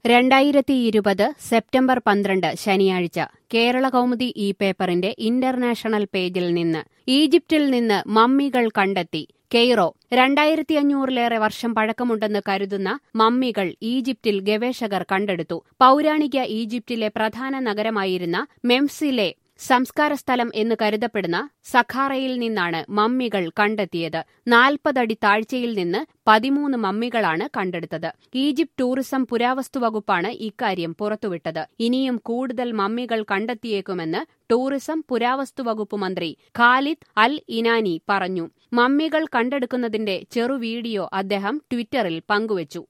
രണ്ടായിരത്തി ഇരുപത് സെപ്റ്റംബർ പന്ത്രണ്ട് ശനിയാഴ്ച കേരള കൗമുദി ഈ പേപ്പറിന്റെ ഇന്റർനാഷണൽ പേജിൽ നിന്ന് ഈജിപ്തിൽ നിന്ന് മമ്മികൾ കണ്ടെത്തി കെയ്റോ രണ്ടായിരത്തി അഞ്ഞൂറിലേറെ വർഷം പഴക്കമുണ്ടെന്ന് കരുതുന്ന മമ്മികൾ ഈജിപ്തിൽ ഗവേഷകർ കണ്ടെടുത്തു പൗരാണിക ഈജിപ്തിലെ പ്രധാന നഗരമായിരുന്ന മെംസിലെ സംസ്കാര സ്ഥലം എന്ന് കരുതപ്പെടുന്ന സഖാറയിൽ നിന്നാണ് മമ്മികൾ കണ്ടെത്തിയത് നാൽപ്പതടി താഴ്ചയിൽ നിന്ന് പതിമൂന്ന് മമ്മികളാണ് കണ്ടെടുത്തത് ഈജിപ്ത് ടൂറിസം പുരാവസ്തു വകുപ്പാണ് ഇക്കാര്യം പുറത്തുവിട്ടത് ഇനിയും കൂടുതൽ മമ്മികൾ കണ്ടെത്തിയേക്കുമെന്ന് ടൂറിസം പുരാവസ്തു വകുപ്പ് മന്ത്രി ഖാലിദ് അൽ ഇനാനി പറഞ്ഞു മമ്മികൾ കണ്ടെടുക്കുന്നതിന്റെ ചെറു വീഡിയോ അദ്ദേഹം ട്വിറ്ററിൽ പങ്കുവച്ചു